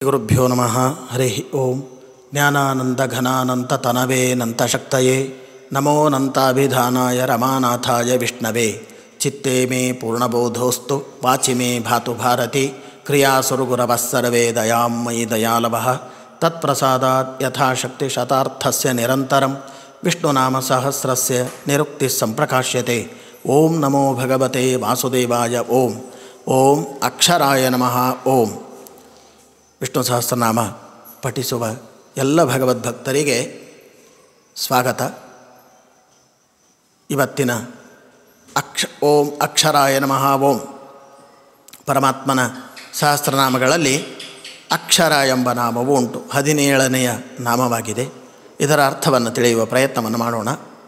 ಗುರುಭ್ಯೋ ನಮಃ ಹರಿ ಓಂ ಜ್ಞಾನಾನಂದಘನಾನಂತತನವೇ ನಂತಶಕ್ತಯೇ ನಮೋ ನಂತಾಭಿಧಾನಾಯ ರಮಾನಾಥಾಯ ವಿಷ್ಣವೇ ಚಿತ್ತೇ ಮೇ ಪೂರ್ಣಬೋಧೋಸ್ತು ವಾಚಿ ಮೇ ಭಾತು ಭಾರತಿ ಕ್ರಿಯಾಸುರು ಗುರವಃ ಸರ್ವೇ ದಯಾಂ ಮಯಿ ದಯಾಲವಃ ತತ್ಪ್ರಸಾದಾತ್ ಯಥಾಶಕ್ತಿ ಶತಾರ್ಥಸ್ಯ ನಿರಂತರಂ ವಿಷ್ಣುನಾಮ ಸಹಸ್ರಸ್ಯ ನಿರುಕ್ತಿ ಸಂಪ್ರಕಾಶ್ಯತೆ ಓಂ ನಮೋ ಭಗವತೆ ವಾಸುದೇವಾಯ ಓಂ ಓಂ ಅಕ್ಷರಾಯ ನಮಃ ಓಂ ವಿಷ್ಣು ಸಹಸ್ರನಾಮ ಪಠಿಸುವ ಎಲ್ಲ ಭಗವದ್ಭಕ್ತರಿಗೆ ಸ್ವಾಗತ ಇವತ್ತಿನ ಅಕ್ಷ ಓಂ ಅಕ್ಷರಾಯ ನಮಃ ಓಂ ಪರಮಾತ್ಮನ ಸಹಸ್ರನಾಮಗಳಲ್ಲಿ ಅಕ್ಷರ ಎಂಬ ನಾಮವು ಉಂಟು ಹದಿನೇಳನೆಯ ನಾಮವಾಗಿದೆ ಇದರ ಅರ್ಥವನ್ನು ತಿಳಿಯುವ ಪ್ರಯತ್ನವನ್ನು ಮಾಡೋಣ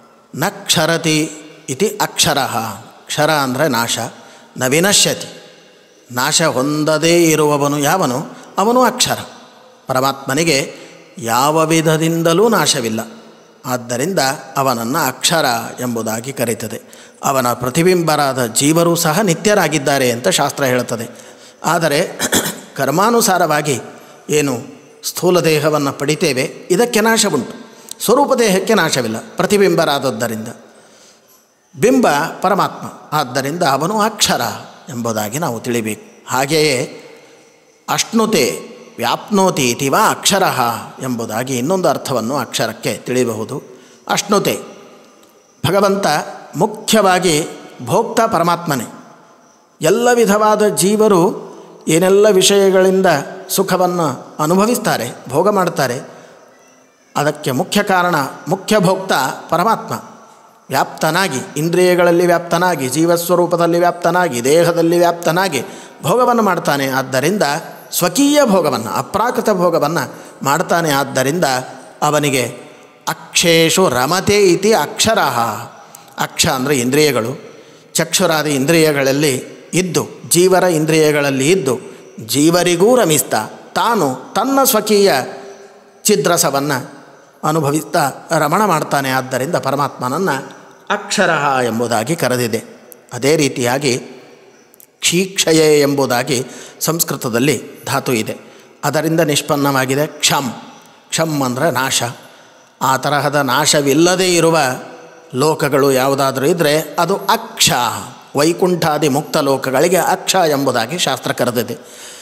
ನಕ್ಷರತಿ ಇತಿ ಅಕ್ಷರ ಅಕ್ಷರ ಅಂದರೆ ನಾಶ ನ ವಿನಶ್ಯತಿ ನಾಶ ಹೊಂದದೇ ಇರುವವನು ಯಾವನು ಅವನು ಅಕ್ಷರ ಪರಮಾತ್ಮನಿಗೆ ಯಾವ ವಿಧದಿಂದಲೂ ನಾಶವಿಲ್ಲ ಆದ್ದರಿಂದ ಅವನನ್ನು ಅಕ್ಷರ ಎಂಬುದಾಗಿ ಕರೀತದೆ ಅವನ ಪ್ರತಿಬಿಂಬರಾದ ಜೀವರು ಸಹ ನಿತ್ಯರಾಗಿದ್ದಾರೆ ಅಂತ ಶಾಸ್ತ್ರ ಹೇಳುತ್ತದೆ ಆದರೆ ಕರ್ಮಾನುಸಾರವಾಗಿ ಏನು ಸ್ಥೂಲ ದೇಹವನ್ನು ಪಡಿತೇವೆ ಇದಕ್ಕೆ ನಾಶವುಂಟು ಸ್ವರೂಪ ದೇಹಕ್ಕೆ ನಾಶವಿಲ್ಲ ಪ್ರತಿಬಿಂಬರಾದದ್ದರಿಂದ ಬಿಂಬ ಪರಮಾತ್ಮ ಆದ್ದರಿಂದ ಅವನು ಅಕ್ಷರ ಎಂಬುದಾಗಿ ನಾವು ತಿಳಿಬೇಕು ಹಾಗೆಯೇ ಅಶ್ನುತೆ ವ್ಯಾಪ್ನೋತಿ ಇತಿವ ಅಕ್ಷರ ಎಂಬುದಾಗಿ ಇನ್ನೊಂದು ಅರ್ಥವನ್ನು ಅಕ್ಷರಕ್ಕೆ ತಿಳಿಯಬಹುದು ಅಶ್ನುತೆ ಭಗವಂತ ಮುಖ್ಯವಾಗಿ ಭೋಕ್ತ ಪರಮಾತ್ಮನೇ ಎಲ್ಲ ವಿಧವಾದ ಜೀವರು ಏನೆಲ್ಲ ವಿಷಯಗಳಿಂದ ಸುಖವನ್ನು ಅನುಭವಿಸ್ತಾರೆ ಭೋಗ ಮಾಡ್ತಾರೆ ಅದಕ್ಕೆ ಮುಖ್ಯ ಕಾರಣ ಮುಖ್ಯ ಭೋಕ್ತ ಪರಮಾತ್ಮ ವ್ಯಾಪ್ತನಾಗಿ ಇಂದ್ರಿಯಗಳಲ್ಲಿ ವ್ಯಾಪ್ತನಾಗಿ ಜೀವಸ್ವರೂಪದಲ್ಲಿ ವ್ಯಾಪ್ತನಾಗಿ ದೇಹದಲ್ಲಿ ವ್ಯಾಪ್ತನಾಗಿ ಭೋಗವನ್ನು ಮಾಡ್ತಾನೆ ಆದ್ದರಿಂದ ಸ್ವಕೀಯ ಭೋಗವನ್ನು ಅಪ್ರಾಕೃತ ಭೋಗವನ್ನು ಮಾಡ್ತಾನೆ ಆದ್ದರಿಂದ ಅವನಿಗೆ ಅಕ್ಷೇಶು ರಮತೆ ಇತಿ ಅಕ್ಷರ ಅಕ್ಷ ಅಂದರೆ ಇಂದ್ರಿಯಗಳು ಚಕ್ಷುರಾದಿ ಇಂದ್ರಿಯಗಳಲ್ಲಿ ಇದ್ದು ಜೀವರ ಇಂದ್ರಿಯಗಳಲ್ಲಿ ಇದ್ದು ಜೀವರಿಗೂ ರಮಿಸ್ತಾ ತಾನು ತನ್ನ ಸ್ವಕೀಯ ಚಿದ್ರಸವನ್ನು ಅನುಭವಿಸ್ತಾ ರಮಣ ಮಾಡ್ತಾನೆ ಆದ್ದರಿಂದ ಪರಮಾತ್ಮನನ್ನು ಅಕ್ಷರ ಎಂಬುದಾಗಿ ಕರೆದಿದೆ ಅದೇ ರೀತಿಯಾಗಿ ಕ್ಷೀಕ್ಷಯ ಎಂಬುದಾಗಿ ಸಂಸ್ಕೃತದಲ್ಲಿ ಧಾತು ಇದೆ ಅದರಿಂದ ನಿಷ್ಪನ್ನವಾಗಿದೆ ಕ್ಷಮ್ ಕ್ಷಮ್ ಅಂದರೆ ನಾಶ ಆ ತರಹದ ನಾಶವಿಲ್ಲದೇ ಇರುವ ಲೋಕಗಳು ಯಾವುದಾದ್ರೂ ಇದ್ದರೆ ಅದು ಅಕ್ಷ ವೈಕುಂಠಾದಿ ಮುಕ್ತ ಲೋಕಗಳಿಗೆ ಅಕ್ಷ ಎಂಬುದಾಗಿ ಶಾಸ್ತ್ರ ಕರೆದಿದೆ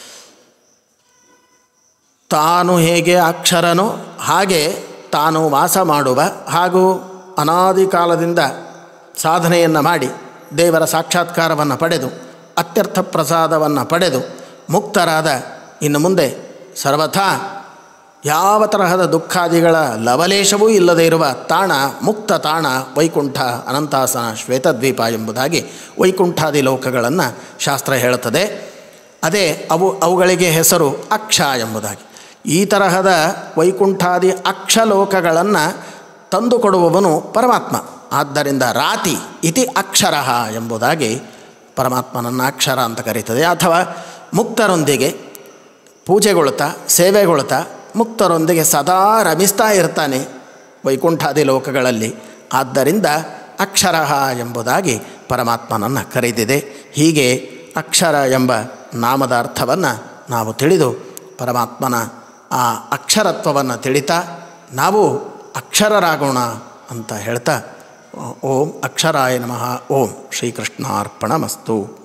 ತಾನು ಹೇಗೆ ಅಕ್ಷರನೋ ಹಾಗೆ ತಾನು ವಾಸ ಮಾಡುವ ಹಾಗೂ ಅನಾದಿ ಕಾಲದಿಂದ ಸಾಧನೆಯನ್ನು ಮಾಡಿ ದೇವರ ಸಾಕ್ಷಾತ್ಕಾರವನ್ನು ಪಡೆದು ಅತ್ಯರ್ಥ ಪ್ರಸಾದವನ್ನು ಪಡೆದು ಮುಕ್ತರಾದ ಇನ್ನು ಮುಂದೆ ಸರ್ವಥಾ ಯಾವ ತರಹದ ದುಃಖಾದಿಗಳ ಲವಲೇಶವೂ ಇಲ್ಲದೇ ಇರುವ ತಾಣ ಮುಕ್ತ ತಾಣ ವೈಕುಂಠ ಅನಂತಾಸನ ಶ್ವೇತದ್ವೀಪ ಎಂಬುದಾಗಿ ವೈಕುಂಠಾದಿ ಲೋಕಗಳನ್ನು ಶಾಸ್ತ್ರ ಹೇಳುತ್ತದೆ ಅದೇ ಅವು ಅವುಗಳಿಗೆ ಹೆಸರು ಅಕ್ಷ ಎಂಬುದಾಗಿ ಈ ತರಹದ ವೈಕುಂಠಾದಿ ಅಕ್ಷಲೋಕಗಳನ್ನು ತಂದುಕೊಡುವವನು ಪರಮಾತ್ಮ ಆದ್ದರಿಂದ ರಾತಿ ಇತಿ ಅಕ್ಷರ ಎಂಬುದಾಗಿ ಪರಮಾತ್ಮನನ್ನು ಅಕ್ಷರ ಅಂತ ಕರೀತದೆ ಅಥವಾ ಮುಕ್ತರೊಂದಿಗೆ ಪೂಜೆಗೊಳ್ತಾ ಸೇವೆಗೊಳ್ತಾ ಮುಕ್ತರೊಂದಿಗೆ ಸದಾ ರಮಿಸ್ತಾ ಇರ್ತಾನೆ ವೈಕುಂಠಾದಿ ಲೋಕಗಳಲ್ಲಿ ಆದ್ದರಿಂದ ಅಕ್ಷರ ಎಂಬುದಾಗಿ ಪರಮಾತ್ಮನನ್ನು ಕರೆದಿದೆ ಹೀಗೆ ಅಕ್ಷರ ಎಂಬ ನಾಮದ ಅರ್ಥವನ್ನು ನಾವು ತಿಳಿದು ಪರಮಾತ್ಮನ ಆ ಅಕ್ಷರತ್ವವನ್ನು ತಿಳಿತಾ ನಾವು ಅಕ್ಷರರಾಗೋಣ ಅಂತ ಹೇಳ್ತಾ ಓಂ ಅಕ್ಷರಾಯ ನಮಃ ಓಂ ಶ್ರೀಕೃಷ್ಣಾರ್ಪಣಮಸ್ತು